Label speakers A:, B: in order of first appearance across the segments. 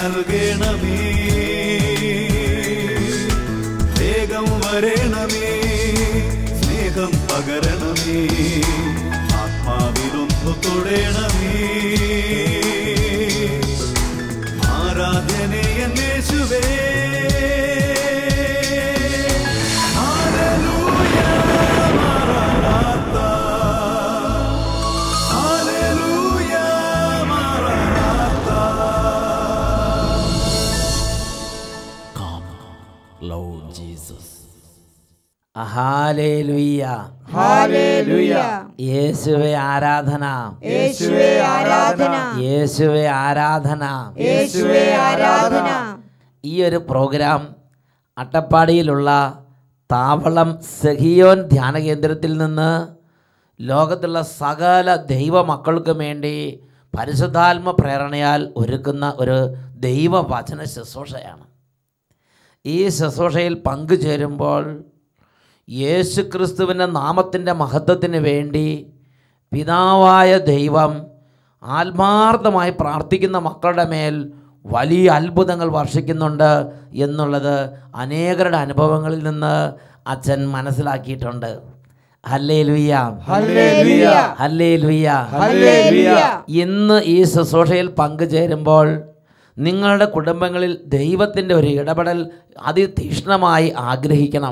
A: നൽകണമേ വേഗം വരണമേ സ്നേഹം പകരണമേ ആത്മാവിലൊന്നു തൊടണമേ ആരാധനയേശുവേ ഹല്ലേലൂയ മാറാനാത്ത ഹല്ലേലൂയ മാറാനാത്ത
B: Come, Lord Jesus. ഹാലേലുയ്യ
C: ഹാലേലുയ
B: യേശുവെ ആരാധന
C: യേശുവേ ആരാധന
B: യേശുവെ ആരാധന
C: യേശുവേ ആരാധന
B: ഈ ഒരു പ്രോഗ്രാം അട്ടപ്പാടിയിലുള്ള താവളം സഹിയോൻ ധ്യാന കേന്ദ്രത്തിൽ നിന്ന് ലോകത്തുള്ള സകല ദൈവമക്കൾക്കും വേണ്ടി പരിശുദ്ധാത്മ പ്രേരണയാൽ ഒരുക്കുന്ന ഒരു ദൈവവചന ശുശ്രൂഷയാണ് ഈ ശുശ്രൂഷയിൽ പങ്കുചേരുമ്പോൾ യേശു ക്രിസ്തുവിൻ്റെ നാമത്തിൻ്റെ മഹത്വത്തിന് വേണ്ടി പിതാവായ ദൈവം ആത്മാർത്ഥമായി പ്രാർത്ഥിക്കുന്ന മക്കളുടെ മേൽ വലിയ അത്ഭുതങ്ങൾ വർഷിക്കുന്നുണ്ട് എന്നുള്ളത് അനേകരുടെ അനുഭവങ്ങളിൽ നിന്ന് അച്ഛൻ മനസ്സിലാക്കിയിട്ടുണ്ട് ഹല്ലേ ലുയ്യ
C: ഹല്ലേലൂയ
B: ഹല്ലേ ലുയ്യ
C: ഹല്ലേലൂയ
B: ഇന്ന് ഈ ശുശ്രൂഷയിൽ പങ്കുചേരുമ്പോൾ നിങ്ങളുടെ കുടുംബങ്ങളിൽ ദൈവത്തിൻ്റെ ഒരു ഇടപെടൽ അതിതീക്ഷ്ണമായി ആഗ്രഹിക്കണം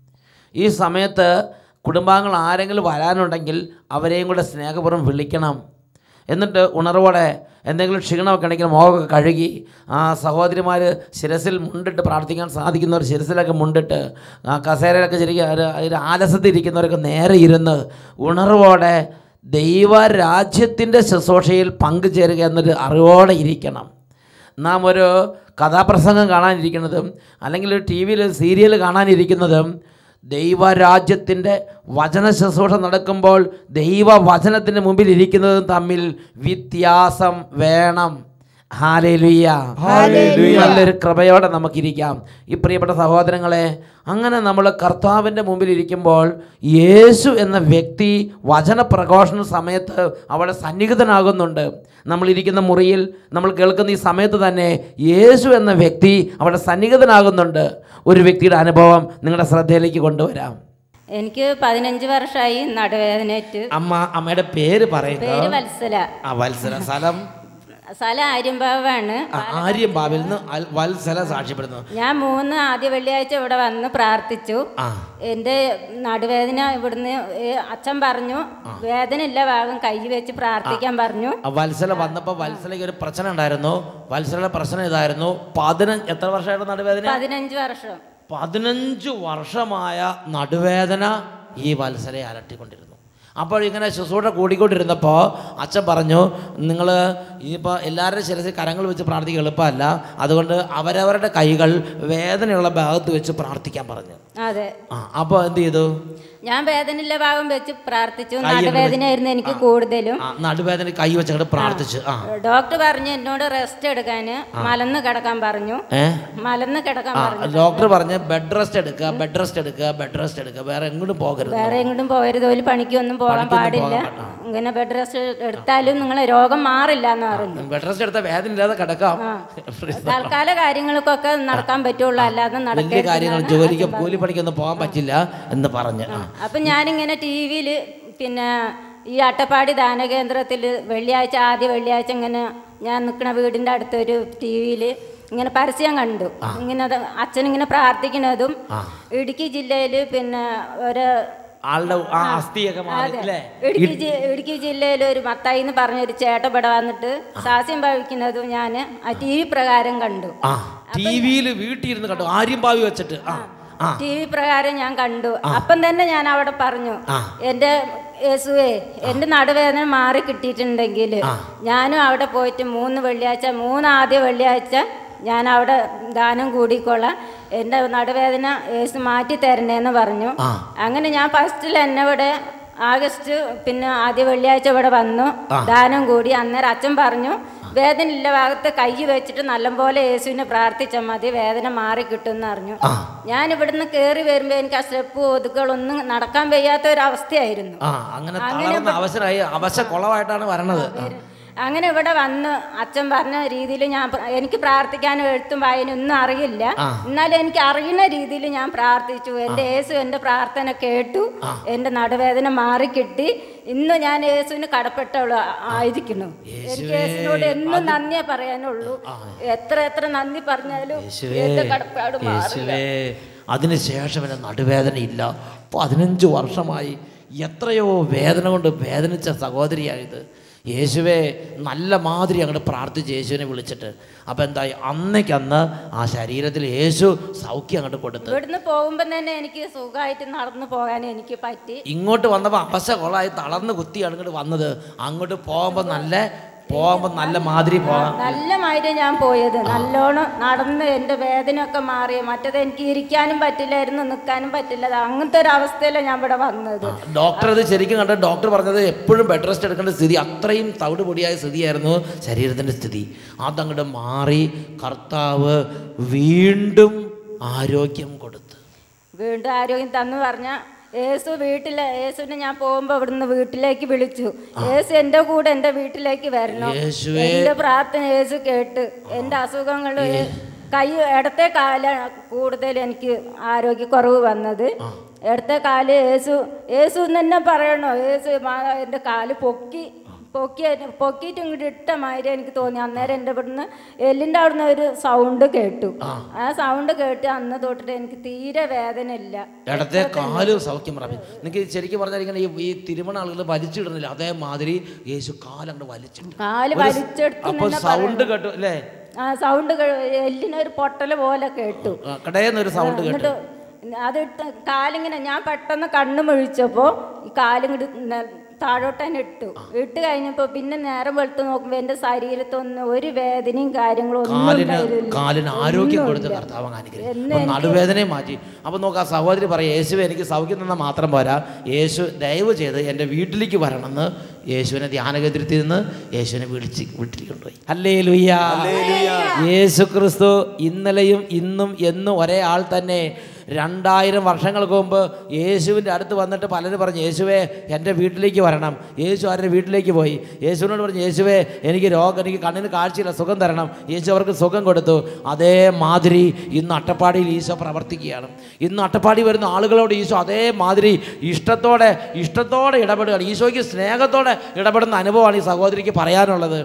B: ഈ സമയത്ത് കുടുംബാംഗങ്ങൾ ആരെങ്കിലും വരാനുണ്ടെങ്കിൽ അവരെയും കൂടെ സ്നേഹപൂർവ്വം വിളിക്കണം എന്നിട്ട് ഉണർവോടെ എന്തെങ്കിലും ക്ഷീണമൊക്കെ ഉണ്ടെങ്കിൽ മുഖമൊക്കെ കഴുകി ആ സഹോദരിമാർ ശിരസിൽ മുണ്ടിട്ട് പ്രാർത്ഥിക്കാൻ സാധിക്കുന്നവർ ശിരസിലൊക്കെ മുണ്ടിട്ട് ആ കസേരയിലൊക്കെ ശരിക്കും ഒരു ഒരു ആലസ്യത്തിൽ ഇരിക്കുന്നവരൊക്കെ നേരെ ഇരുന്ന് ഉണർവോടെ ദൈവരാജ്യത്തിൻ്റെ ശുശ്രൂഷയിൽ പങ്കുചേരുക എന്നൊരു അറിവോടെ ഇരിക്കണം നാം ഒരു കഥാപ്രസംഗം കാണാനിരിക്കുന്നതും അല്ലെങ്കിൽ ഒരു ടി വിയിൽ സീരിയൽ കാണാനിരിക്കുന്നതും ദൈവരാജ്യത്തിൻ്റെ വചന ശുശ്രൂഷ നടക്കുമ്പോൾ ദൈവവചനത്തിന് മുമ്പിൽ ഇരിക്കുന്നതും തമ്മിൽ വ്യത്യാസം വേണം ഹാലേലുയ്യ
C: ഹാലേലൂയ.
B: നല്ലൊരു കൃപയോടെ നമുക്കിരിക്കാം ഈ പ്രിയപ്പെട്ട സഹോദരങ്ങളെ അങ്ങനെ നമ്മൾ കർത്താവിൻ്റെ മുമ്പിൽ ഇരിക്കുമ്പോൾ യേശു എന്ന വ്യക്തി വചന പ്രഘോഷണ സമയത്ത് അവിടെ സന്നിഹിതനാകുന്നുണ്ട് നമ്മളിരിക്കുന്ന മുറിയിൽ നമ്മൾ കേൾക്കുന്ന ഈ സമയത്ത് തന്നെ യേശു എന്ന വ്യക്തി അവിടെ സന്നിഹിതനാകുന്നുണ്ട് ഒരു വ്യക്തിയുടെ അനുഭവം നിങ്ങളുടെ ശ്രദ്ധയിലേക്ക് കൊണ്ടുവരാം
D: എനിക്ക് പതിനഞ്ച് വർഷമായി നടുവേദനയേറ്റ്
B: അമ്മ അമ്മയുടെ പേര് പറയുക
D: പേര് വത്സല
B: ആ വത്സല സ്ഥലം
D: സ്ഥലം ആര്യമ്പാവാണ്
B: ആ, ആര്യം ബാബിൽ നിന്ന് അൽ- വത്സല സാക്ഷ്യപ്പെടുന്നു
D: ഞാൻ മൂന്ന് ആദ്യ വെള്ളിയാഴ്ച ഇവിടെ വന്ന് പ്രാർത്ഥിച്ചു
B: ആ
D: എൻ്റെ നടുവേദന ഇവിടുന്ന് ഏ, അച്ഛൻ പറഞ്ഞു വേദന ഇല്ല ഭാഗം കൈ വെച്ച് പ്രാർത്ഥിക്കാൻ പറഞ്ഞു
B: ആ വത്സല വന്നപ്പോൾ വത്സലയ്ക്ക് ഒരു പ്രശ്നം ഉണ്ടായിരുന്നു വത്സലയുടെ പ്രശ്നം ഇതായിരുന്നു പതിനഞ്ച് എത്ര വർഷമായിട്ട് നടുവേദന
D: പതിനഞ്ച് വർഷം
B: പതിനഞ്ച് വർഷമായ നടുവേദന ഈ വത്സലയെ അലട്ടിക്കൊണ്ടിരുന്നു അപ്പോൾ ഇങ്ങനെ ശുശ്രൂഷ കൂടിക്കൊണ്ടിരുന്നപ്പോൾ അച്ഛൻ പറഞ്ഞു നിങ്ങൾ ഇനിയിപ്പോൾ എല്ലാവരുടെയും ശിരസിൽ കരങ്ങൾ വെച്ച് പ്രാർത്ഥിക്കുക എളുപ്പമല്ല അതുകൊണ്ട് അവരവരുടെ കൈകൾ വേദനയുള്ള ഭാഗത്ത് വെച്ച് പ്രാർത്ഥിക്കാൻ പറഞ്ഞു
D: അതെ
B: ആ അപ്പോൾ എന്ത് ചെയ്തു
D: ഞാൻ വേദനയില്ല ഭാഗം വെച്ച് പ്രാർത്ഥിച്ചു നടുവേദനയായിരുന്നു എനിക്ക് കൂടുതലും
B: ആ നടുവേദന കൈ വെച്ചങ്ങോട്ട് പ്രാർത്ഥിച്ചു ആ
D: ഡോക്ടർ പറഞ്ഞു എന്നോട് റെസ്റ്റ് എടുക്കാന് മലന്ന് കിടക്കാൻ പറഞ്ഞു
B: ഏ
D: മലന്ന് കിടക്കാൻ
B: ആ
D: പറഞ്ഞു
B: ഡോക്ടർ പറഞ്ഞ് ബെഡ് റെസ്റ്റ് എടുക്കുക ബെഡ് റെസ്റ്റ് എടുക്കുക ബെഡ് റെസ്റ്റ് എടുക്കുക വേറെ എങ്ങോട്ടും പോകരുത്
D: വേറെ എങ്ങോട്ടും പോകരുത് ഒരു പണിക്കൊന്നും പോകാൻ
B: പണിക്കൊന്നും
D: പാടില്ല
B: പോകാൻ പാടില്ല.
D: ഇങ്ങനെ ബെഡ് റെസ്റ്റ് എടുത്താലും നിങ്ങളെ രോഗം മാറില്ല എന്ന് പറഞ്ഞു
B: ബെഡ് റെസ്റ്റ് എടുത്താൽ വേദന ഇല്ലാതെ കിടക്കാം
D: തൽക്കാല കാര്യങ്ങൾക്കൊക്കെ നടക്കാൻ പറ്റുള്ളൂ അല്ലാതെ
B: വലിയ
D: നടക്കരുത്
B: കാര്യങ്ങൾ
D: എന്നാണ്
B: ജോലിക്ക്
D: അച്ഛൻ പറഞ്ഞത്.
B: കൂലി പണിക്കൊന്നും പോകാൻ പറ്റില്ല എന്ന് പറഞ്ഞ് ആ.
D: അപ്പം ഞാനിങ്ങനെ ടി വിയിൽ പിന്നെ ഈ അട്ടപ്പാടി ദാനകേന്ദ്രത്തിൽ വെള്ളിയാഴ്ച ആദ്യ വെള്ളിയാഴ്ച ഇങ്ങനെ ഞാൻ നിൽക്കുന്ന വീടിൻ്റെ അടുത്തൊരു ടി വിയിൽ ഇങ്ങനെ പരസ്യം കണ്ടു ഇങ്ങനെ അത് അച്ഛനിങ്ങനെ പ്രാർത്ഥിക്കുന്നതും ഇടുക്കി ജില്ലയിൽ പിന്നെ ഒരു
B: ആളുടെ ആ അസ്ഥിയൊക്കെ മാറി അല്ലേ
D: ഇടുക്കി ജി- ഇടുക്കി ജില്ലയിൽ ഒരു മത്തായി എന്ന് പറഞ്ഞൊരു ചേട്ട ഇവിടെ വന്നിട്ട് സാസ്യം ഭവിക്കുന്നതും ഞാൻ ആ ടി വി പ്രകാരം കണ്ടു
B: ആ ടി വിയിൽ വീട്ടിൽ ഇരുന്ന് കണ്ടു ആര്യം ഭാവി വെച്ചിട്ട് ആ ആ
D: ടി വി പ്രകാരം ഞാൻ കണ്ടു അപ്പം തന്നെ ഞാൻ അവിടെ പറഞ്ഞു
B: ആ.
D: എൻ്റെ യേസുവേ എൻ്റെ നടുവേദന മാറി കിട്ടിയിട്ടുണ്ടെങ്കിൽ ഞാനും അവിടെ പോയിട്ട് മൂന്ന് വെള്ളിയാഴ്ച മൂന്ന് ആദ്യ വെള്ളിയാഴ്ച ഞാൻ അവിടെ ദാനം കൂടിക്കൊള്ളാം എൻ്റെ നടുവേദന യേസു മാറ്റി തരണേന്ന് പറഞ്ഞു
B: ആ.
D: അങ്ങനെ ഞാൻ ഫസ്റ്റിൽ എന്നെ ഇവിടെ ആഗസ്റ്റ് പിന്നെ ആദ്യ വെള്ളിയാഴ്ച ഇവിടെ വന്നു ദാനം കൂടി അന്നേരം അച്ഛൻ പറഞ്ഞു വേദന ഇല്ല ഭാഗത്ത് കൈ വെച്ചിട്ട് നല്ലപോലെ യേശുവിനെ പ്രാർത്ഥിച്ചാൽ മതി വേദന മാറി കിട്ടുമെന്ന് അറിഞ്ഞു ഞാൻ ഇവിടുന്ന് കയറി വരുമ്പോൾ എനിക്ക് ആ സ്റ്റെപ്പ് ഒതുക്കളൊന്നും നടക്കാൻ വയ്യാത്ത ഒരു അവസ്ഥയായിരുന്നു
B: ആ അങ്ങനെ തളർന്ന അവസരമായി അവശ കുളമായിട്ടാണ് വരണത് ആ.
D: അങ്ങനെ ഇവിടെ വന്ന് അച്ഛൻ പറഞ്ഞ രീതിയിൽ ഞാൻ പ്ര- എനിക്ക് പ്രാർത്ഥിക്കാനും എഴുത്തും വായനയും ഒന്നും അറിയില്ല എന്നാലും എനിക്ക് അറിയുന്ന രീതിയിൽ ഞാൻ പ്രാർത്ഥിച്ചു എൻ്റെ യേശു എൻ്റെ പ്രാർത്ഥന കേട്ടു എൻ്റെ നടുവേദന മാറിക്കിട്ടി ഇന്ന് ഞാൻ യേശുവിന് കടപ്പെട്ടവള് ആയിരിക്കുന്നു എനിക്ക് യേശുവിനോട് എന്നും നന്ദിയേ പറയാനുള്ളൂ എത്ര എത്ര നന്ദി പറഞ്ഞാലും എന്റെ കടപ്പാട് മാറില്ല
B: യേശുവേ അതിനുശേഷം എൻ്റെ നടുവേദനയില്ല പതിനഞ്ച് വർഷമായി എത്രയോ വേദന കൊണ്ട് വേദനിച്ച സഹോദരിയായത് യേശുവെ നല്ല മാതിരി അങ്ങോട്ട് പ്രാർത്ഥിച്ച് യേശുവിനെ വിളിച്ചിട്ട് അപ്പം എന്തായി അന്നേക്കന്ന് ആ ശരീരത്തിൽ യേശു സൗഖ്യം അങ്ങോട്ട് കൊടുത്ത്
D: ഇവിടുന്ന് പോകുമ്പോൾ തന്നെ എനിക്ക് സുഖമായിട്ട് നടന്നു പോകാൻ എനിക്ക് പറ്റി
B: ഇങ്ങോട്ട് വന്നപ്പോൾ അപശ കൊളായി തളർന്ന് കുത്തിയാണ് ഇങ്ങോട്ട് വന്നത് അങ്ങോട്ട് പോകുമ്പോൾ നല്ല പോകുമ്പോൾ നല്ല മാതിരി പോകാം
D: നല്ല മാതിരി ഞാൻ പോയത് നല്ലോണം നടന്ന് എൻ്റെ വേദനയൊക്കെ മാറി മറ്റേത് എനിക്ക് ഇരിക്കാനും പറ്റില്ലായിരുന്നു നിൽക്കാനും പറ്റില്ല അത് അങ്ങനത്തെ ഒരു അവസ്ഥയിലാണ് ഞാൻ ഇവിടെ വന്നത്
B: ഡോക്ടർ അത് ശരിക്കും കണ്ട ഡോക്ടർ പറഞ്ഞത് എപ്പോഴും ബെഡ് റെസ്റ്റ് എടുക്കേണ്ട സ്ഥിതി അത്രയും തവിട് പൊടിയായ സ്ഥിതിയായിരുന്നു ശരീരത്തിൻ്റെ സ്ഥിതി അതങ്ങോട്ട് മാറി കർത്താവ് വീണ്ടും ആരോഗ്യം കൊടുത്ത്
D: വീണ്ടും ആരോഗ്യം തന്നു പറഞ്ഞ യേസു വീട്ടിലെ യേസുവിനെ ഞാൻ പോകുമ്പോൾ ഇവിടുന്ന് വീട്ടിലേക്ക് വിളിച്ചു യേസു എൻ്റെ കൂടെ എൻ്റെ വീട്ടിലേക്ക് വരണം
B: യേശുവേ.
D: എൻ്റെ പ്രാർത്ഥന യേസു കേട്ട് എൻ്റെ അസുഖങ്ങൾ കൈ ഇടത്തെ കാലാണ് കൂടുതൽ എനിക്ക് ആരോഗ്യക്കുറവ് വന്നത് ഇടത്തെ കാല് യേസു യേസു എന്ന് തന്നെ പറയണോ യേസു മാ- എൻ്റെ കാല് പൊക്കി പൊക്കി പൊക്കിയിട്ട് ഇങ്ങോട്ട് ഇട്ട മാതിരി എനിക്ക് തോന്നി അന്നേരം എൻ്റെ ഇവിടുന്ന് എല്ലിൻ്റെ അവിടുന്ന് ഒരു സൗണ്ട് കേട്ടു ആ സൗണ്ട് കേട്ട് അന്ന് തൊട്ടിട്ട് എനിക്ക് തീരെ വേദന ഇല്ല
B: ഇടത്തെ കാല് സൗഖ്യം പ്രാപിച്ചു നിങ്ങൾക്ക് ശരിക്കും പറഞ്ഞാൽ ഇങ്ങനെ ഈ ഈ തിരുമണ ആളുകൾ വലിച്ചിടുന്നില്ല അതേമാതിരി യേശു കാലങ്ങോട്ട് വലിച്ചിട്ടു
D: കാല് വലിച്ചെടുത്ത്
B: അപ്പോൾ
D: തന്നെ
B: സൗണ്ട് കേട്ടു അല്ലേ
D: ആ സൗണ്ട് എല്ലിനൊരു പൊട്ടൽ പോലെ കേട്ടു
B: കടയെന്നൊരു സൗണ്ട് കേട്ടു
D: എന്നിട്ട് അതിട്ട് കാലിങ്ങനെ ഞാൻ പെട്ടെന്ന് കണ്ണു മുഴിച്ചപ്പോൾ ഈ കാലിങ്ങോട്ട് ന- താഴോട്ട് തന്നെ ഇട്ടു ഇട്ട് കഴിഞ്ഞപ്പോൾ പിന്നെ നേരം വെളുത്ത് നോക്കുമ്പോൾ എൻ്റെ ശരീരത്തൊന്നും ഒരു വേദനയും കാര്യങ്ങളും ഒന്നും
B: കാലിന്
D: ഉണ്ടായിരുന്നില്ല.
B: കാലിന് ആരോഗ്യം കൊടുത്ത്
D: ഒന്നുമില്ല.
B: കർത്താവ് അങ്ങ് അനുഗ്രഹിക്കും
D: എന്ന്
B: അപ്പോൾ നടുവേദനയെ മാറ്റി അപ്പോൾ നോക്ക് ആ സഹോദരി പറയാം യേശുവെ എനിക്ക് സൗഖ്യം തന്നാൽ മാത്രം പോരാ യേശു ദയവ് ചെയ്ത് എൻ്റെ വീട്ടിലേക്ക് വരണമെന്ന് യേശുവിനെ ധ്യാനകേന്ദ്രത്തിൽ നിന്ന് യേശുവിനെ വിളിച്ച് വീട്ടിൽ കൊണ്ടുപോയി അല്ലേ ലുയ്യ യേശു ക്രിസ്തു ഇന്നലെയും ഇന്നും എന്നും ഒരേ ആൾ തന്നെ രണ്ടായിരം വർഷങ്ങൾക്ക് മുമ്പ് യേശുവിൻ്റെ അടുത്ത് വന്നിട്ട് പലരും പറഞ്ഞു യേശുവേ എൻ്റെ വീട്ടിലേക്ക് വരണം യേശു ആരുടെ വീട്ടിലേക്ക് പോയി യേശുവിനോട് പറഞ്ഞു യേശുവേ എനിക്ക് രോഗം എനിക്ക് കണ്ണിന് കാഴ്ചയില്ല സുഖം തരണം യേശു അവർക്ക് സുഖം കൊടുത്തു അതേ മാതിരി ഇന്ന് അട്ടപ്പാടിയിൽ ഈശോ പ്രവർത്തിക്കുകയാണ് ഇന്ന് അട്ടപ്പാടി വരുന്ന ആളുകളോട് ഈശോ അതേ മാതിരി ഇഷ്ടത്തോടെ ഇഷ്ടത്തോടെ ഇടപെടുകയാണ് ഈശോയ്ക്ക് സ്നേഹത്തോടെ ഇടപെടുന്ന അനുഭവമാണ് ഈ സഹോദരിക്ക് പറയാനുള്ളത്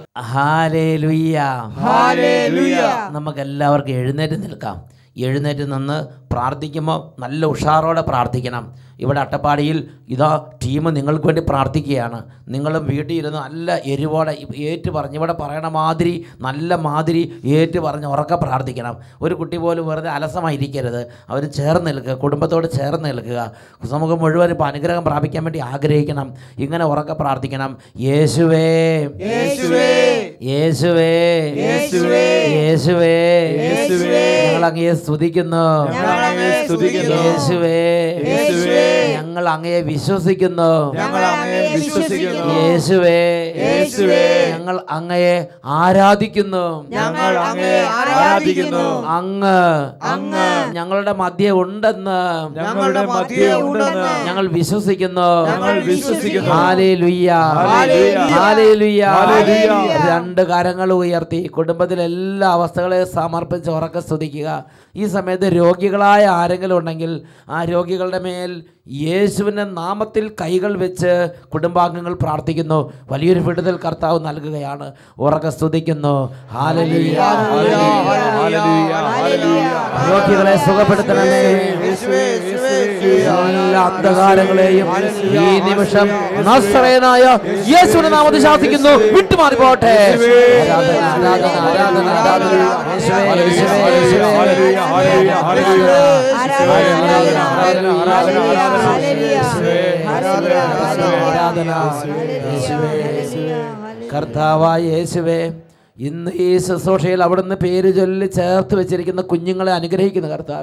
B: നമുക്ക് എല്ലാവർക്കും എഴുന്നേറ്റ് നിൽക്കാം എഴുന്നേറ്റ് നിന്ന് പ്രാർത്ഥിക്കുമ്പോൾ നല്ല ഉഷാറോടെ പ്രാർത്ഥിക്കണം ഇവിടെ അട്ടപ്പാടിയിൽ ഇതാ ടീം നിങ്ങൾക്ക് വേണ്ടി പ്രാർത്ഥിക്കുകയാണ് നിങ്ങളും വീട്ടിൽ ഇരുന്ന് നല്ല എരിവോടെ ഏറ്റു പറഞ്ഞ് ഇവിടെ പറയണ മാതിരി നല്ല മാതിരി ഏറ്റു പറഞ്ഞ് ഉറക്കെ പ്രാർത്ഥിക്കണം ഒരു കുട്ടി പോലും വെറുതെ അലസമായിരിക്കരുത് അവർ ചേർന്ന് നിൽക്കുക കുടുംബത്തോട് ചേർന്ന് നിൽക്കുക സമൂഹം മുഴുവൻ ഇപ്പോൾ അനുഗ്രഹം പ്രാപിക്കാൻ വേണ്ടി ആഗ്രഹിക്കണം ഇങ്ങനെ ഉറക്കെ പ്രാർത്ഥിക്കണം യേശുവേ
C: യേശുവേ
B: യേശുവേ
C: യേശുവേ
B: യേശുവേ
C: യേശുവേ
B: ഞങ്ങൾ അങ്ങയെ സ്തുതിക്കുന്നു
C: ഞങ്ങൾ അങ്ങയെ സ്തുതിക്കുന്നു.
B: യേശുവേ
C: യേശുവേ
B: ഞങ്ങൾ അങ്ങയെ വിശ്വസിക്കുന്നു
C: ഞങ്ങൾ അങ്ങയെ വിശ്വസിക്കുന്നു
B: യേശുവേ
C: യേശുവേ
B: ഞങ്ങൾ അങ്ങയെ ആരാധിക്കുന്നു
C: ഞങ്ങൾ അങ്ങയെ ആരാധിക്കുന്നു
B: അങ്ങ്
C: അങ്ങ്
B: ഞങ്ങളുടെ മധ്യ ഉണ്ടെന്ന്
C: ഞങ്ങളുടെ മധ്യേ ഉണ്ടെന്ന്
B: ഞങ്ങൾ വിശ്വസിക്കുന്നു
C: ഞങ്ങൾ വിശ്വസിക്കുന്നു.
B: ഹാലേലുയ്യ.
C: ഹാലേലുയ്യ.
B: ഹാലേലുയ്യ.
C: ഹാലേലുയ്യ.
B: രണ്ട് കരങ്ങൾ ഉയർത്തി കുടുംബത്തിലെ എല്ലാ അവസ്ഥകളെയും സമർപ്പിച്ച് ഉറക്കെ സ്തുതിക്കുക ഈ സമയത്ത് രോഗികളായ ആരെങ്കിലും ഉണ്ടെങ്കിൽ ആ രോഗികളുടെ മേൽ യേശുവിൻ്റെ നാമത്തിൽ കൈകൾ വെച്ച് കുടുംബാംഗങ്ങൾ പ്രാർത്ഥിക്കുന്നു വലിയൊരു വിടുതൽ കർത്താവ് നൽകുകയാണ് ഉറക്കെ സ്തുതിക്കുന്നു ഹാലലുയ്യ.
C: ഹല്ലേലൂയ, ഹല്ലേലൂയ.
B: രോഗികളെ സുഖപ്പെടുത്തണമേ
C: യേശുവേ, യേശുവേ, യേശുവേ.
B: എല്ലാ അന്ധകാരങ്ങളെയും ഈ നിമിഷം നസ്രയനായ യേശുവിന്റെ നാമത്തിൽ ശാസിക്കുന്നു വിട്ടുമാറി പോട്ടെ ആരാധന ആരാധന ആരാധന ആരാധന യേശുവേ യേശുവേ യേശുവേ
C: ഹല്ലേലൂയ, ഹല്ലേലൂയ, ഹല്ലേലൂയ.
B: ആരാധന ആരാധന ആരാധന ആരാധന
C: യേശുവേ,
B: ആരാധന ആരാധന യേശുവേ കർത്താവായ യേശുവേ ഇന്ന് ഈ ശുശ്രൂഷയിൽ അവിടുന്ന് പേര് ചൊല്ലി ചേർത്ത് വെച്ചിരിക്കുന്ന കുഞ്ഞുങ്ങളെ അനുഗ്രഹിക്കുന്ന കർത്താവേ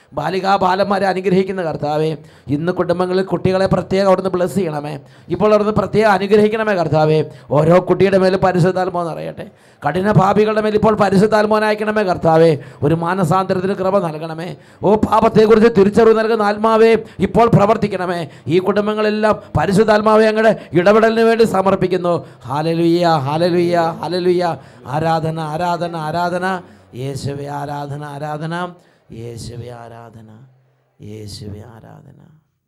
B: ബാലികാ ബാലന്മാരെ അനുഗ്രഹിക്കുന്ന കർത്താവേ ഇന്ന് കുടുംബങ്ങളിൽ കുട്ടികളെ പ്രത്യേകം അവിടുന്ന് ബ്ലസ് ചെയ്യണമേ ഇപ്പോൾ അവിടുന്ന് പ്രത്യേകം അനുഗ്രഹിക്കണമേ കർത്താവേ ഓരോ കുട്ടിയുടെ മേലും പരിശുദ്ധാത്മോ അറിയട്ടെ കഠിന ഭാവികളുടെ മേൽ ഇപ്പോൾ പരിശുദ്ധാത്മോനയക്കണമേ കർത്താവേ ഒരു മാനസാന്തരത്തിന് കൃപ നൽകണമേ ഓ പാപത്തെക്കുറിച്ച് തിരിച്ചറിവ് നൽകുന്ന ആത്മാവേ ഇപ്പോൾ പ്രവർത്തിക്കണമേ ഈ കുടുംബങ്ങളെല്ലാം പരിശുദ്ധാത്മാവെ അങ്ങയുടെ ഇടപെടലിന് വേണ്ടി സമർപ്പിക്കുന്നു ഹാലലുയ്യ ഹാലലുയ്യ ഹാലലുയ്യ ആരാധന ആരാധന ആരാധന യേശുവെ ആരാധന ആരാധന യേശുവെ ആരാധന യേശുവെ ആരാധന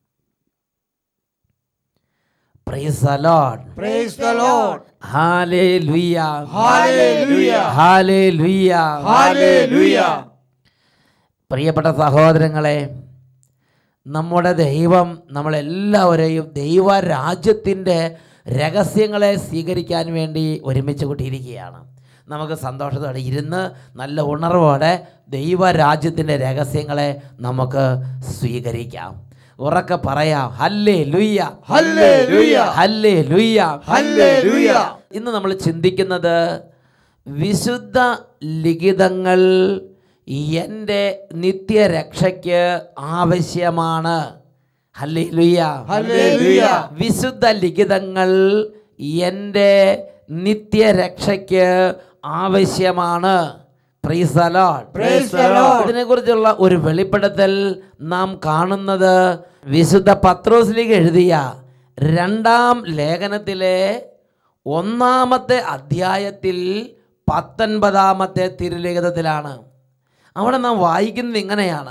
B: praise the Lord
C: Praise the Lord.
B: ഹാലേലുയ്യ
C: Hallelujah.
B: ഹാലേലുയ്യ
C: Hallelujah.
B: പ്രിയപ്പെട്ട സഹോദരങ്ങളെ നമ്മുടെ ദൈവം നമ്മളെല്ലാവരെയും ദൈവരാജ്യത്തിൻ്റെ രഹസ്യങ്ങളെ സ്വീകരിക്കാൻ വേണ്ടി ഒരുമിച്ച് കൂട്ടിയിരിക്കുകയാണ് നമുക്ക് സന്തോഷത്തോടെ ഇരുന്ന് നല്ല ഉണർവോടെ ദൈവരാജ്യത്തിൻ്റെ രഹസ്യങ്ങളെ നമുക്ക് സ്വീകരിക്കാം ഉറക്കെ പറയാം ഹല്ലേ ലുയ്യ
C: Hallelujah.
B: ഹല്ലേ ലുയ്യ
C: Hallelujah.
B: ഇന്ന് നമ്മൾ ചിന്തിക്കുന്നത് വിശുദ്ധ ലിഖിതങ്ങൾ എൻ്റെ നിത്യരക്ഷയ്ക്ക് ആവശ്യമാണ് ഹല്ലേലൂയ
C: Hallelujah.
B: വിശുദ്ധ ലിഖിതങ്ങൾ എൻ്റെ നിത്യരക്ഷയ്ക്ക് ആവശ്യമാണ് Praise the Lord.
C: Praise the Lord.
B: ഇതിനെക്കുറിച്ചുള്ള ഒരു വെളിപ്പെടുത്തൽ നാം കാണുന്നത് വിശുദ്ധ പത്രോസിലേക്ക് എഴുതിയ രണ്ടാം ലേഖനത്തിലെ ഒന്നാമത്തെ അധ്യായത്തിൽ പത്തൊൻപതാമത്തെ തിരുലിഖിതത്തിലാണ് അവിടെ നാം വായിക്കുന്നത് ഇങ്ങനെയാണ്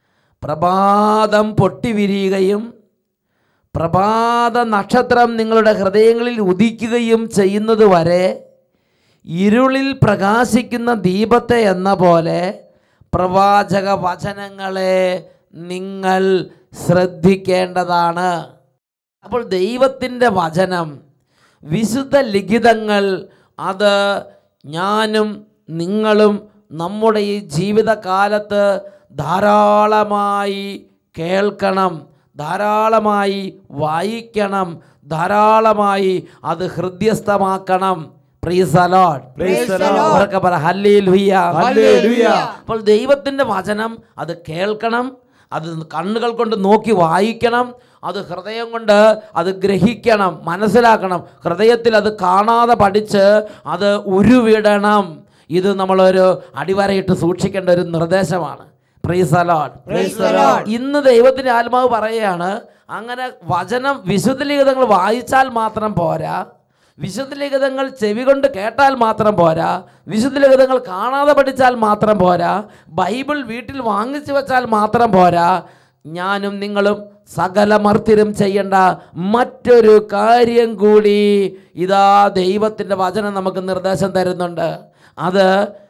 B: പ്രഭാതം പൊട്ടിവിരിയുകയും പ്രഭാത നക്ഷത്രം നിങ്ങളുടെ ഹൃദയങ്ങളിൽ ഉദിക്കുകയും ചെയ്യുന്നത് വരെ ഇരുളിൽ പ്രകാശിക്കുന്ന ദീപത്തെ എന്ന പോലെ പ്രവാചക വചനങ്ങളെ നിങ്ങൾ ശ്രദ്ധിക്കേണ്ടതാണ് അപ്പോൾ ദൈവത്തിൻ്റെ വചനം വിശുദ്ധ ലിഖിതങ്ങൾ അത് ഞാനും നിങ്ങളും നമ്മുടെ ഈ ജീവിതകാലത്ത് ധാരാളമായി കേൾക്കണം ധാരാളമായി വായിക്കണം ധാരാളമായി അത് ഹൃദ്യസ്ഥമാക്കണം Praise the Lord.
C: Praise the Lord.
B: ഉറക്കെ പറ ഹല്ലേലൂയ
C: Hallelujah.
B: അപ്പോൾ ദൈവത്തിൻ്റെ വചനം അത് കേൾക്കണം അത് കണ്ണുകൾ കൊണ്ട് നോക്കി വായിക്കണം അത് ഹൃദയം കൊണ്ട് അത് ഗ്രഹിക്കണം മനസ്സിലാക്കണം ഹൃദയത്തിൽ അത് കാണാതെ പഠിച്ച് അത് ഉരുവിടണം ഇത് നമ്മളൊരു അടിവരയിട്ട് സൂക്ഷിക്കേണ്ട ഒരു നിർദ്ദേശമാണ് Praise the Lord.
C: Praise the Lord.
B: ഇന്ന് ദൈവത്തിൻ്റെ ആത്മാവ് പറയുകയാണ് അങ്ങനെ വചനം വിശുദ്ധ ലിഖിതങ്ങൾ വായിച്ചാൽ മാത്രം പോരാ വിശുദ്ധ ലിഖിതങ്ങൾ ചെവി കൊണ്ട് കേട്ടാൽ മാത്രം പോരാ വിശുദ്ധ ലിഖിതങ്ങൾ കാണാതെ പഠിച്ചാൽ മാത്രം പോരാ ബൈബിൾ വീട്ടിൽ വാങ്ങിച്ചു വെച്ചാൽ മാത്രം പോരാ ഞാനും നിങ്ങളും സകല മർത്തിരും ചെയ്യേണ്ട മറ്റൊരു കാര്യം കൂടി ഇതാ ദൈവത്തിൻ്റെ വചനം നമുക്ക് നിർദ്ദേശം തരുന്നുണ്ട് അത്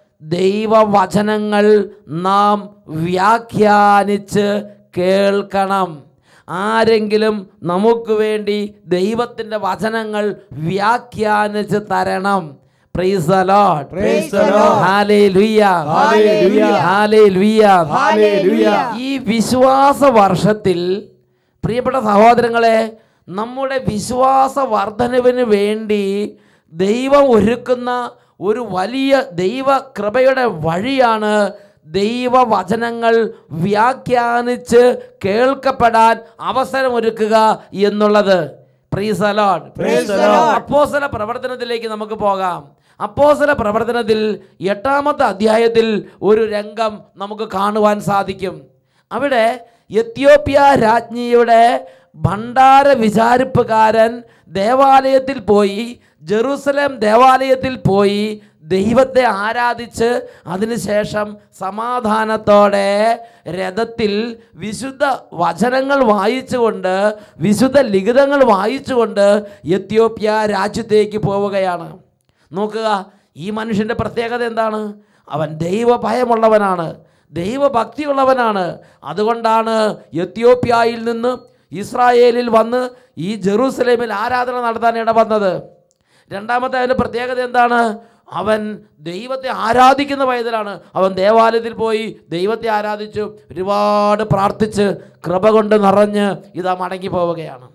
B: ദൈവവചനങ്ങൾ നാം വ്യാഖ്യാനിച്ച് കേൾക്കണം ആരെങ്കിലും നമുക്ക് വേണ്ടി ദൈവത്തിൻ്റെ വചനങ്ങൾ വ്യാഖ്യാനിച്ച് തരണം Praise the Lord.
C: Praise the Lord.
B: Hallelujah.
C: Hallelujah.
B: Hallelujah.
C: Hallelujah.
B: ഈ വിശ്വാസ വർഷത്തിൽ പ്രിയപ്പെട്ട സഹോദരങ്ങളെ നമ്മുടെ വിശ്വാസ വർധനവിന് വേണ്ടി ദൈവം ഒരുക്കുന്ന ഒരു വലിയ ദൈവ കൃപയുടെ വഴിയാണ് ദൈവവചനങ്ങൾ വ്യാഖ്യാനിച്ച് കേൾക്കപ്പെടാൻ അവസരമൊരുക്കുക എന്നുള്ളത് Praise the Lord.
C: Praise the Lord.
B: അപ്പോസല പ്രവർത്തനത്തിലേക്ക് നമുക്ക് പോകാം അപ്പോസല പ്രവർത്തനത്തിൽ എട്ടാമത്തെ അധ്യായത്തിൽ ഒരു രംഗം നമുക്ക് കാണുവാൻ സാധിക്കും അവിടെ എത്യോപ്യ രാജ്ഞിയുടെ ഭണ്ഡാര വിചാരിപ്പുകാരൻ ദേവാലയത്തിൽ പോയി ജെറൂസലേം ദേവാലയത്തിൽ പോയി ദൈവത്തെ ആരാധിച്ച് അതിനുശേഷം സമാധാനത്തോടെ രഥത്തിൽ വിശുദ്ധ വചനങ്ങൾ വായിച്ചുകൊണ്ട് വിശുദ്ധ ലിഖിതങ്ങൾ വായിച്ചുകൊണ്ട് എത്യോപ്യ രാജ്യത്തേക്ക് പോവുകയാണ് നോക്കുക ഈ മനുഷ്യൻ്റെ പ്രത്യേകത എന്താണ് അവൻ ദൈവഭയമുള്ളവനാണ് ദൈവഭക്തിയുള്ളവനാണ് അതുകൊണ്ടാണ് എത്യോപ്യയിൽ നിന്ന് ഇസ്രായേലിൽ വന്ന് ഈ ജെറൂസലേമിൽ ആരാധന നടത്താൻ ഇടവന്നത് രണ്ടാമത്തെ അതിൻ്റെ പ്രത്യേകത എന്താണ് അവൻ ദൈവത്തെ ആരാധിക്കുന്ന വയതിലാണ് അവൻ ദേവാലയത്തിൽ പോയി ദൈവത്തെ ആരാധിച്ചു ഒരുപാട് പ്രാർത്ഥിച്ച് കൃപ കൊണ്ട് നിറഞ്ഞ് ഇതാ മടങ്ങി പോവുകയാണ്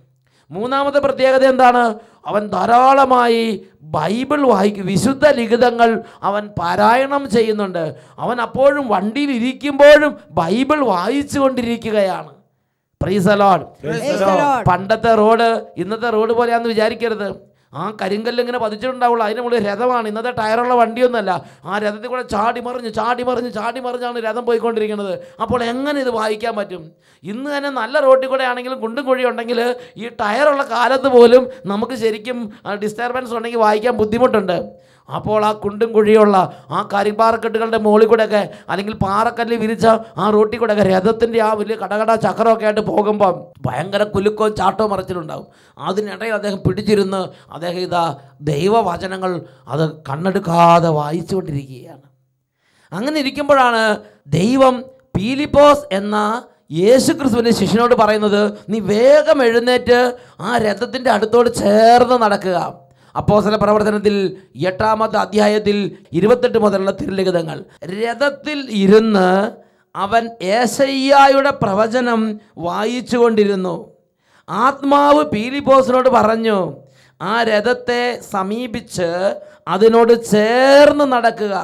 B: മൂന്നാമത്തെ പ്രത്യേകത എന്താണ് അവൻ ധാരാളമായി ബൈബിൾ വായിക്കും വിശുദ്ധ ലിഖിതങ്ങൾ അവൻ പാരായണം ചെയ്യുന്നുണ്ട് അവൻ അപ്പോഴും വണ്ടിയിൽ ഇരിക്കുമ്പോഴും ബൈബിൾ വായിച്ചു കൊണ്ടിരിക്കുകയാണ് praise the Lord
C: Praise the Lord.
B: പണ്ടത്തെ റോഡ് ഇന്നത്തെ റോഡ് പോലെയാന്ന് വിചാരിക്കരുത് ആ കരിങ്കല്ല് ഇങ്ങനെ പതിച്ചിട്ടുണ്ടാവുള്ളൂ അതിന് മുകളിൽ രഥമാണ് ഇന്നത്തെ ടയറുള്ള വണ്ടിയൊന്നുമല്ല ആ രഥത്തിൽ കൂടെ ചാടി മറിഞ്ഞ് ചാടി മറിഞ്ഞ് ചാടി മറിഞ്ഞാണ് രഥം പോയിക്കൊണ്ടിരിക്കുന്നത് അപ്പോൾ എങ്ങനെ ഇത് വായിക്കാൻ പറ്റും ഇന്ന് തന്നെ നല്ല റോഡിൽ കൂടെ ആണെങ്കിലും കുണ്ടും കുഴി ഉണ്ടെങ്കിൽ ഈ ടയറുള്ള കാലത്ത് പോലും നമുക്ക് ശരിക്കും ഡിസ്റ്റർബൻസ് ഉണ്ടെങ്കിൽ വായിക്കാൻ ബുദ്ധിമുട്ടുണ്ട് അപ്പോൾ ആ കുണ്ടും കുഴിയുള്ള ആ കരിമ്പാറക്കെട്ടുകളുടെ മുകളിൽ കൂടെയൊക്കെ അല്ലെങ്കിൽ പാറക്കല്ല് വിരിച്ച ആ റോട്ടിൽ കൂടെയൊക്കെ രഥത്തിൻ്റെ ആ വലിയ കടകട ചക്രമൊക്കെ ആയിട്ട് പോകുമ്പം ഭയങ്കര കുലുക്കവും ചാട്ടവും മറിച്ചിലുണ്ടാവും അതിനിടയിൽ അദ്ദേഹം പിടിച്ചിരുന്ന് അദ്ദേഹം ഇതാ ദൈവവചനങ്ങൾ അത് കണ്ണെടുക്കാതെ വായിച്ചുകൊണ്ടിരിക്കുകയാണ് അങ്ങനെ ഇരിക്കുമ്പോഴാണ് ദൈവം പീലിപ്പോസ് എന്ന യേശു ക്രിസ്തുവിൻ്റെ ശിഷ്യനോട് പറയുന്നത് നീ വേഗം എഴുന്നേറ്റ് ആ രഥത്തിൻ്റെ അടുത്തോട് ചേർന്ന് നടക്കുക അപ്പോസല പ്രവർത്തനത്തിൽ എട്ടാമത്തെ അധ്യായത്തിൽ ഇരുപത്തെട്ട് മുതലുള്ള തിരുലിഖിതങ്ങൾ രഥത്തിൽ ഇരുന്ന് അവൻ ഏശയ്യായുടെ പ്രവചനം വായിച്ചു കൊണ്ടിരുന്നു ആത്മാവ് പീലിപ്പോസിനോട് പറഞ്ഞു ആ രഥത്തെ സമീപിച്ച് അതിനോട് ചേർന്ന് നടക്കുക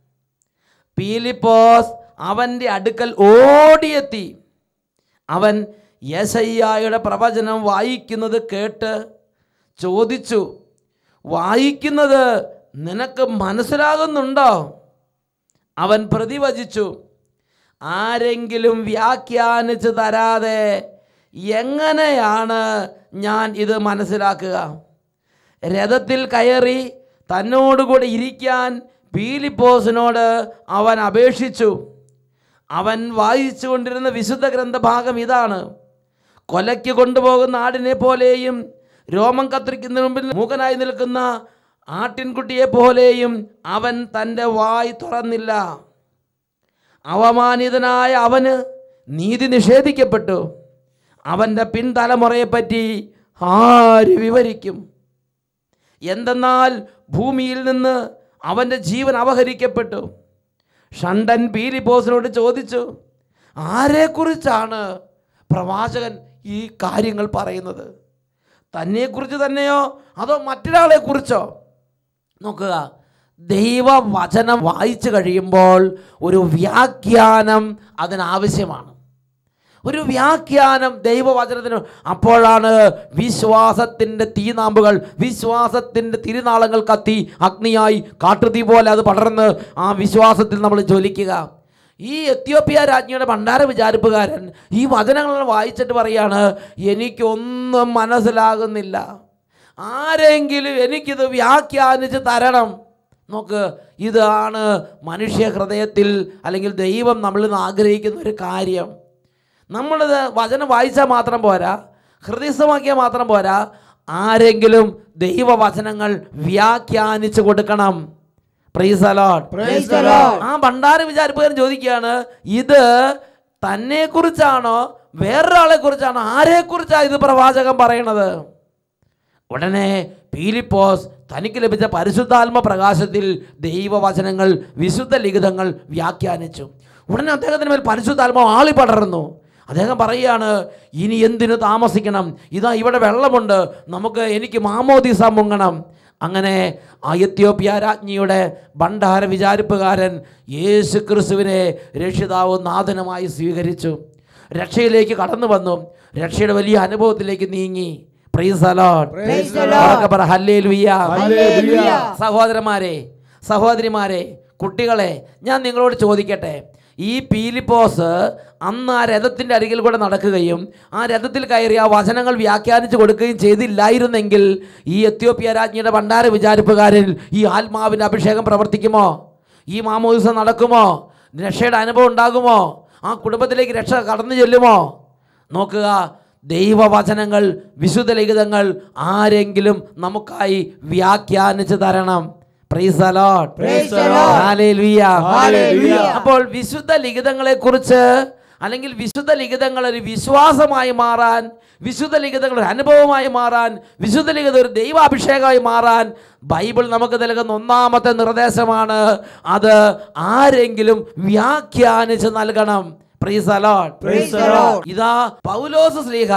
B: പീലിപ്പോസ് അവൻ്റെ അടുക്കൽ ഓടിയെത്തി അവൻ യശയ്യായുടെ പ്രവചനം വായിക്കുന്നത് കേട്ട് ചോദിച്ചു വായിക്കുന്നത് നിനക്ക് മനസ്സിലാകുന്നുണ്ടോ അവൻ പ്രതിവചിച്ചു ആരെങ്കിലും വ്യാഖ്യാനിച്ച് തരാതെ എങ്ങനെയാണ് ഞാൻ ഇത് മനസ്സിലാക്കുക രഥത്തിൽ കയറി തന്നോടുകൂടെ ഇരിക്കാൻ പീലിപ്പോസിനോട് അവൻ അപേക്ഷിച്ചു അവൻ വായിച്ചു കൊണ്ടിരുന്ന വിശുദ്ധ ഗ്രന്ഥഭാഗം ഇതാണ് കൊലയ്ക്ക് കൊണ്ടുപോകുന്ന ആടിനെ പോലെയും രോമം കത്തിരിക്കുന്നതിന് മുമ്പിൽ മൂകനായി നിൽക്കുന്ന ആട്ടിൻകുട്ടിയെ പോലെയും അവൻ തൻ്റെ വായ് തുറന്നില്ല അവമാനിതനായ അവന് നീതി നിഷേധിക്കപ്പെട്ടു അവൻ്റെ പിൻതലമുറയെപ്പറ്റി ആര് വിവരിക്കും എന്തെന്നാൽ ഭൂമിയിൽ നിന്ന് അവൻ്റെ ജീവൻ അപഹരിക്കപ്പെട്ടു ഷണ്ടൻ പീലിപ്പോസിനോട് ചോദിച്ചു ആരെക്കുറിച്ചാണ് പ്രവാചകൻ ഈ കാര്യങ്ങൾ പറയുന്നത് തന്നെക്കുറിച്ച് തന്നെയോ അതോ മറ്റൊരാളെക്കുറിച്ചോ നോക്കുക ദൈവവചനം വായിച്ചു കഴിയുമ്പോൾ ഒരു വ്യാഖ്യാനം അതിനാവശ്യമാണ് ഒരു വ്യാഖ്യാനം ദൈവവചനത്തിന് അപ്പോഴാണ് വിശ്വാസത്തിൻ്റെ തീനാമ്പുകൾ വിശ്വാസത്തിൻ്റെ തിരുനാളങ്ങൾ കത്തി അഗ്നിയായി കാട്ടുതീ പോലെ അത് പടർന്ന് ആ വിശ്വാസത്തിൽ നമ്മൾ ജ്വലിക്കുക ഈ എത്യോപ്യ രാജ്ഞിയുടെ ഭണ്ഡാര വിചാരിപ്പുകാരൻ ഈ വചനങ്ങൾ വായിച്ചിട്ട് പറയാണ് എനിക്കൊന്നും മനസ്സിലാകുന്നില്ല ആരെങ്കിലും എനിക്കിത് വ്യാഖ്യാനിച്ച് തരണം നോക്ക് ഇതാണ് മനുഷ്യ ഹൃദയത്തിൽ അല്ലെങ്കിൽ ദൈവം നമ്മളിൽ നിന്ന് ആഗ്രഹിക്കുന്ന ഒരു കാര്യം നമ്മളിത് വചനം വായിച്ചാൽ മാത്രം പോരാ ഹൃദയസ്ഥമാക്കിയാൽ മാത്രം പോരാ ആരെങ്കിലും ദൈവവചനങ്ങൾ വ്യാഖ്യാനിച്ചു കൊടുക്കണം praise the Lord
C: Praise the Lord.
B: ആ ഭണ്ഡാര വിചാരിപ്പുകാരൻ ചോദിക്കുകയാണ് ഇത് തന്നെ കുറിച്ചാണോ വേറൊരാളെ കുറിച്ചാണോ ആരെക്കുറിച്ചാണ് ഇത് പ്രവാചകൻ പറയണത് ഉടനെ പീലിപ്പോസ് തനിക്ക് ലഭിച്ച പരിശുദ്ധാത്മ പ്രകാശത്തിൽ ദൈവവചനങ്ങൾ വിശുദ്ധ ലിഖിതങ്ങൾ വ്യാഖ്യാനിച്ചു ഉടനെ അദ്ദേഹത്തിന് മേൽ പരിശുദ്ധാത്മാവ് ആളി പടർന്നു അദ്ദേഹം പറയുകയാണ് ഇനി എന്തിനു താമസിക്കണം ഇതാ ഇവിടെ വെള്ളമുണ്ട് നമുക്ക് എനിക്ക് മാമോദിസ മുങ്ങണം അങ്ങനെ ആ എത്യോപ്യ രാജ്ഞിയുടെ ഭണ്ഡാര വിചാരിപ്പുകാരൻ യേശു ക്രിസ്തുവിനെ രക്ഷിതാവ് നാഥനമായി സ്വീകരിച്ചു രക്ഷയിലേക്ക് കടന്നു വന്നു രക്ഷയുടെ വലിയ അനുഭവത്തിലേക്ക് നീങ്ങി Praise the Lord.
C: Praise the Lord.
B: ഉറക്കെ പറ, Hallelujah.
C: Hallelujah.
B: സഹോദരന്മാരെ സഹോദരിമാരെ കുട്ടികളെ ഞാൻ നിങ്ങളോട് ചോദിക്കട്ടെ ഈ പീലിപ്പോസ് അന്ന് ആ രഥത്തിൻ്റെ അരികിൽ കൂടെ നടക്കുകയും ആ രഥത്തിൽ കയറി ആ വചനങ്ങൾ വ്യാഖ്യാനിച്ചു കൊടുക്കുകയും ചെയ്തില്ലായിരുന്നെങ്കിൽ ഈ എത്യോപ്യ രാജ്ഞിയുടെ ഭണ്ഡാര വിചാരിപ്പുകാരിൽ ഈ ആത്മാവിൻ്റെ അഭിഷേകം പ്രവർത്തിക്കുമോ ഈ മാമോദിസം നടക്കുമോ രക്ഷയുടെ അനുഭവം ഉണ്ടാകുമോ ആ കുടുംബത്തിലേക്ക് രക്ഷ കടന്നു ചെല്ലുമോ നോക്കുക ദൈവവചനങ്ങൾ വിശുദ്ധ ലിഖിതങ്ങൾ ആരെങ്കിലും നമുക്കായി വ്യാഖ്യാനിച്ചു തരണം Praise the Lord.
C: Praise the Lord.
B: Hallelujah.
C: Hallelujah.
B: അപ്പോൾ വിശുദ്ധ ലിഖിതങ്ങളെ കുറിച്ച് അല്ലെങ്കിൽ വിശുദ്ധ ലിഖിതങ്ങൾ ഒരു വിശ്വാസമായി മാറാൻ വിശുദ്ധ ലിഖിതങ്ങൾ ഒരു അനുഭവമായി മാറാൻ വിശുദ്ധ ലിഖിതം ഒരു ദൈവാഭിഷേകമായി മാറാൻ ബൈബിൾ നമുക്ക് നൽകുന്ന ഒന്നാമത്തെ നിർദ്ദേശമാണ് അത് ആരെങ്കിലും വ്യാഖ്യാനിച്ച് നൽകണം Praise the Lord.
C: Praise the Lord.
B: ഇതാ പൗലോസ് സ്ലീഹ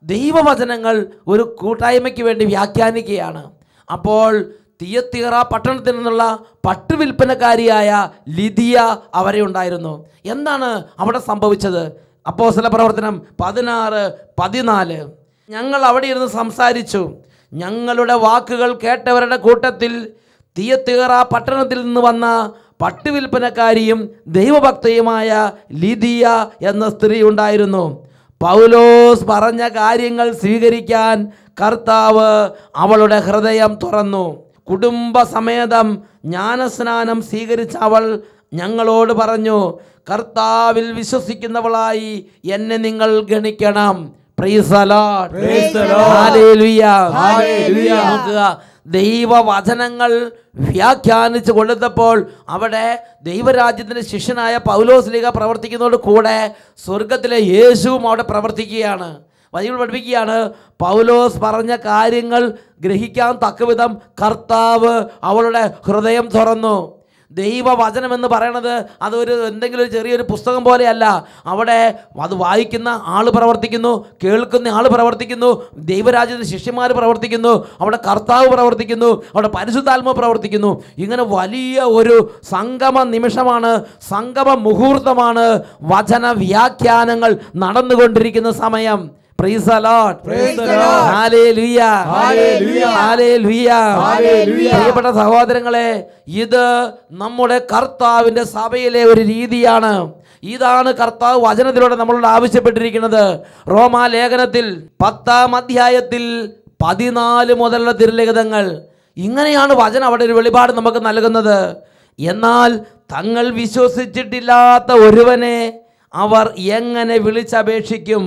B: ദൈവവചനങ്ങൾ ഒരു കൂട്ടായ്മയ്ക്ക് വേണ്ടി വ്യാഖ്യാനിക്കുകയാണ് അപ്പോൾ തിയത്തീറ പട്ടണത്തിൽ നിന്നുള്ള പട്ടുവിൽപ്പനക്കാരിയായ ലിതിയ അവരെ ഉണ്ടായിരുന്നു എന്താണ് അവിടെ സംഭവിച്ചത് അപ്പോസ്തല പ്രവർത്തനം പതിനാറ് പതിനാല് ഞങ്ങൾ അവിടെ ഇരുന്ന് സംസാരിച്ചു ഞങ്ങളുടെ വാക്കുകൾ കേട്ടവരുടെ കൂട്ടത്തിൽ തിയത്തീറ പട്ടണത്തിൽ നിന്ന് വന്ന പട്ടുവിൽപ്പനക്കാരിയും ദൈവഭക്തയുമായ ലിതിയ എന്ന സ്ത്രീ ഉണ്ടായിരുന്നു പൗലോസ് പറഞ്ഞ കാര്യങ്ങൾ സ്വീകരിക്കാൻ കർത്താവ് അവളുടെ ഹൃദയം തുറന്നു കുടുംബസമേതം ജ്ഞാനസ്നാനം സ്വീകരിച്ച അവൾ ഞങ്ങളോട് പറഞ്ഞു കർത്താവിൽ വിശ്വസിക്കുന്നവളായി എന്നെ നിങ്ങൾ ഗണിക്കണം Praise the Lord.
C: Praise the Lord.
B: Hallelujah.
C: Hallelujah.
B: നോക്കുക ദൈവവചനങ്ങൾ വ്യാഖ്യാനിച്ചു കൊടുത്തപ്പോൾ അവിടെ ദൈവരാജ്യത്തിൻ്റെ ശിഷ്യനായ പൗലോസ് ലീഗ പ്രവർത്തിക്കുന്നതോട് കൂടെ സ്വർഗത്തിലെ യേശുവും അവിടെ പ്രവർത്തിക്കുകയാണ് ബൈബിൾ പഠിപ്പിക്കുകയാണ് പൗലോസ് പറഞ്ഞ കാര്യങ്ങൾ ഗ്രഹിക്കാൻ തക്കവിധം കർത്താവ് അവളുടെ ഹൃദയം തുറന്നു ദൈവവചനം എന്ന് പറയണത് അതൊരു എന്തെങ്കിലും ഒരു ചെറിയൊരു പുസ്തകം പോലെയല്ല അവിടെ അത് വായിക്കുന്ന ആൾ പ്രവർത്തിക്കുന്നു കേൾക്കുന്ന ആൾ പ്രവർത്തിക്കുന്നു ദൈവരാജ്യത്തിൻ്റെ ശിഷ്യന്മാർ പ്രവർത്തിക്കുന്നു അവിടെ കർത്താവ് പ്രവർത്തിക്കുന്നു അവിടെ പരിശുദ്ധാത്മ പ്രവർത്തിക്കുന്നു ഇങ്ങനെ വലിയ ഒരു സംഗമ നിമിഷമാണ് സംഗമ മുഹൂർത്തമാണ് വചന വ്യാഖ്യാനങ്ങൾ നടന്നുകൊണ്ടിരിക്കുന്ന സമയം Praise the Lord.
C: Praise the Lord.
B: Hallelujah.
C: Hallelujah.
B: Hallelujah.
C: Hallelujah.
B: പ്രിയപ്പെട്ട സഹോദരങ്ങളെ ഇത് നമ്മുടെ കർത്താവിൻ്റെ സഭയിലെ ഒരു രീതിയാണ് ഇതാണ് കർത്താവ് വചനത്തിലൂടെ നമ്മളോട് ആവശ്യപ്പെട്ടിരിക്കുന്നത് റോമാ ലേഖനത്തിൽ പത്താം അധ്യായത്തിൽ പതിനാല് മുതലുള്ള തിരുലിഖിതങ്ങൾ ഇങ്ങനെയാണ് വചനം അവിടെ ഒരു വെളിപാട് നമുക്ക് നൽകുന്നത് എന്നാൽ തങ്ങൾ വിശ്വസിച്ചിട്ടില്ലാത്ത ഒരുവനെ അവർ എങ്ങനെ വിളിച്ചപേക്ഷിക്കും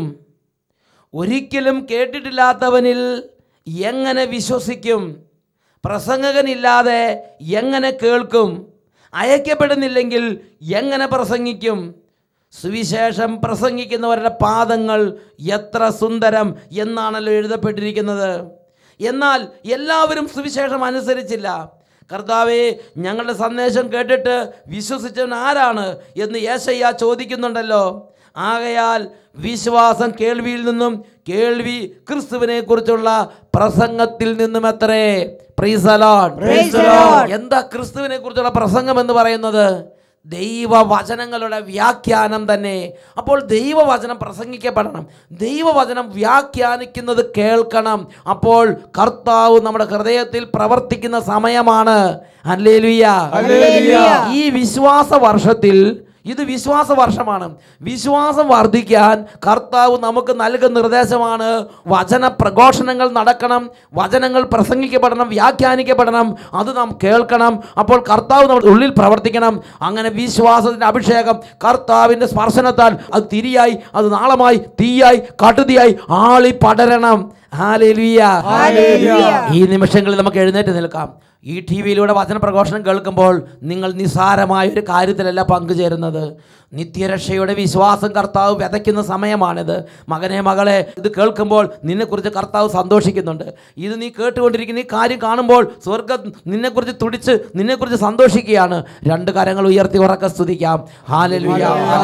B: ഒരിക്കലും കേട്ടിട്ടില്ലാത്തവനിൽ എങ്ങനെ വിശ്വസിക്കും പ്രസംഗകനില്ലാതെ എങ്ങനെ കേൾക്കും അയക്കപ്പെടുന്നില്ലെങ്കിൽ എങ്ങനെ പ്രസംഗിക്കും സുവിശേഷം പ്രസംഗിക്കുന്നവരുടെ പാദങ്ങൾ എത്ര സുന്ദരം എന്നാണല്ലോ എഴുതപ്പെട്ടിരിക്കുന്നത് എന്നാൽ എല്ലാവരും സുവിശേഷം അനുസരിച്ചില്ല കർത്താവെ ഞങ്ങളുടെ സന്ദേശം കേട്ടിട്ട് വിശ്വസിച്ചവൻ ആരാണ് എന്ന് യേശയ്യ ചോദിക്കുന്നുണ്ടല്ലോ ആകയാൽ വിശ്വാസം കേൾവിയിൽ നിന്നും കേൾവി ക്രിസ്തുവിനെ കുറിച്ചുള്ള പ്രസംഗത്തിൽ നിന്നും എത്രേ Praise the Lord.
C: Praise the Lord.
B: എന്താ ക്രിസ്തുവിനെ കുറിച്ചുള്ള പ്രസംഗം എന്ന് പറയുന്നത് ദൈവവചനങ്ങളുടെ വ്യാഖ്യാനം തന്നെ അപ്പോൾ ദൈവവചനം പ്രസംഗിക്കപ്പെടണം ദൈവവചനം വ്യാഖ്യാനിക്കുന്നത് കേൾക്കണം അപ്പോൾ കർത്താവ് നമ്മുടെ ഹൃദയത്തിൽ പ്രവർത്തിക്കുന്ന സമയമാണ് ഹല്ലേലൂയ.
C: ഹല്ലേലൂയ.
B: ഈ വിശ്വാസ വർഷത്തിൽ ഇത് വിശ്വാസ വർഷമാണ് വിശ്വാസം വർദ്ധിക്കാൻ കർത്താവ് നമുക്ക് നൽകുന്ന നിർദ്ദേശമാണ് വചന പ്രഘോഷണങ്ങൾ നടക്കണം വചനങ്ങൾ പ്രസംഗിക്കപ്പെടണം വ്യാഖ്യാനിക്കപ്പെടണം അത് നാം കേൾക്കണം അപ്പോൾ കർത്താവ് നമ്മുടെ ഉള്ളിൽ പ്രവർത്തിക്കണം അങ്ങനെ വിശ്വാസത്തിൻ്റെ അഭിഷേകം കർത്താവിൻ്റെ സ്പർശനത്താൽ അത് തിരിയായി അത് നാളമായി തീയായി കാട്ടുതീയായി ആളി പടരണം ഹാലേലുയ
C: ഹല്ലേലൂയ.
B: ഈ നിമിഷങ്ങളിൽ നമുക്ക് എഴുന്നേറ്റ് നിൽക്കാം ഈ ടി വിയിലൂടെ വചന പ്രഘോഷണം കേൾക്കുമ്പോൾ നിങ്ങൾ നിസ്സാരമായ ഒരു കാര്യത്തിലല്ല പങ്കുചേരുന്നത് നിത്യരക്ഷയുടെ വിശ്വാസം കർത്താവ് വിതയ്ക്കുന്ന സമയമാണിത് മകനെ മകളെ ഇത് കേൾക്കുമ്പോൾ നിന്നെക്കുറിച്ച് കർത്താവ് സന്തോഷിക്കുന്നുണ്ട് ഇത് നീ കേട്ടുകൊണ്ടിരിക്കുന്ന ഈ കാര്യം കാണുമ്പോൾ സ്വർഗം നിന്നെക്കുറിച്ച് തുടിച്ച് നിന്നെക്കുറിച്ച് സന്തോഷിക്കുകയാണ് രണ്ട് കരങ്ങൾ ഉയർത്തി ഉറക്കെ സ്തുതിക്കാം ഹാലലുയ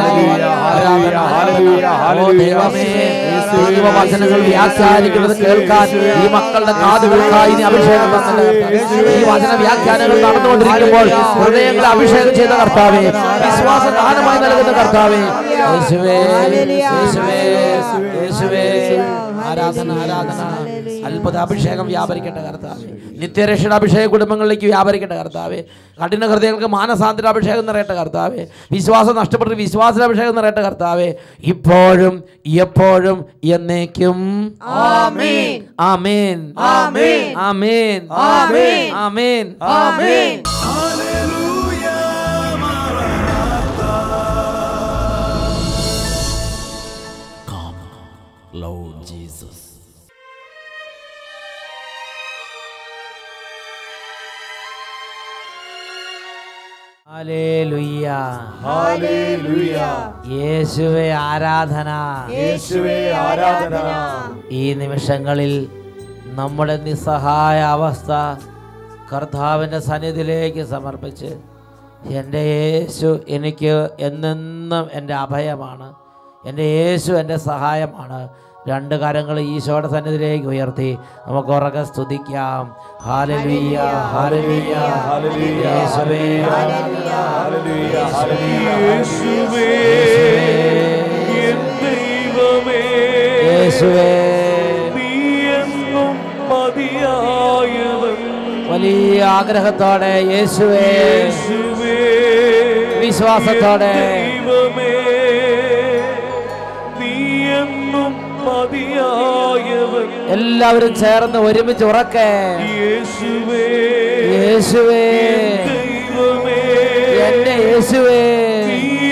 B: ഓ ദൈവമേ ദൈവവചനങ്ങൾ വ്യാഖ്യാനിക്കുന്നത് കേൾക്കാൻ ഈ മക്കളുടെ കാതുകൾക്കായി നീ അഭിഷേകം തന്നത് കർത്താവേ. ഈ വചന വ്യാഖ്യാനങ്ങൾ നടന്നുകൊണ്ടിരിക്കുമ്പോൾ ഹൃദയങ്ങളെ അഭിഷേകം ചെയ്ത കർത്താവേ വിശ്വാസ ദാനമായി നൽകുന്ന കർത്താവേ യേശുവേ യേശുവേ യേശുവേ ആരാധന ആരാധന അത്ഭുത അഭിഷേകം വ്യാപരിക്കട്ടെ കർത്താവേ നിത്യരക്ഷയുടെ അഭിഷേക കുടുംബങ്ങളിലേക്ക് വ്യാപരിക്കട്ടെ കർത്താവേ കഠിന ഹൃദയങ്ങൾക്ക് മാനസാന്തര അഭിഷേകം നിറയട്ടെ കർത്താവേ വിശ്വാസം നഷ്ടപ്പെട്ട് വിശ്വാസ അഭിഷേകം നിറയട്ടെ കർത്താവേ ഇപ്പോഴും എപ്പോഴും എന്നേക്കും
C: ആമേൻ.
B: ആമേൻ
C: ആമേൻ.
B: ആമേൻ
C: ആമേൻ.
B: ആമേൻ
C: ആമേൻ
A: Hallelujah, Maranatha.
B: Lord Jesus. ഹല്ലേലൂയ.
C: ഹല്ലേലൂയ
B: യേശുവേ ആരാധന
C: യേശുവേ ആരാധന
B: ഈ നിമിഷങ്ങളിൽ നമ്മുടെ നിസ്സഹായ അവസ്ഥ കർത്താവിൻ്റെ സന്നിധിയിലേക്ക് സമർപ്പിച്ച് എൻ്റെ യേശു എനിക്ക് എന്നെന്നും എൻ്റെ അഭയമാണ് എൻ്റെ യേശു എൻ്റെ സഹായമാണ് രണ്ട് കരങ്ങൾ ഈശോയുടെ സന്നിധിയിലേക്ക് ഉയർത്തി നമുക്ക് ഉറക്കെ സ്തുതിക്കാം ഹാലലുയ്യ ഹാലലുയ്യ യേശുവേ
A: യേശുവേ എൻ ദൈവമേ
B: യേശുവേ
A: നീ എന്നും മതിയായവൻ
B: വലിയ ആഗ്രഹത്തോടെ യേശുവേ
A: യേശുവേ
B: വിശ്വാസത്തോടെ
A: ദൈവമേ നീ എന്നും മതിയായവൻ
B: എല്ലാവരും ചേർന്ന് ഒരുമിച്ച് ഉറക്കെ
A: യേശുവേ
B: യേശുവേ
A: ദൈവമേ
B: എന്റെ യേശുവേ
A: നീ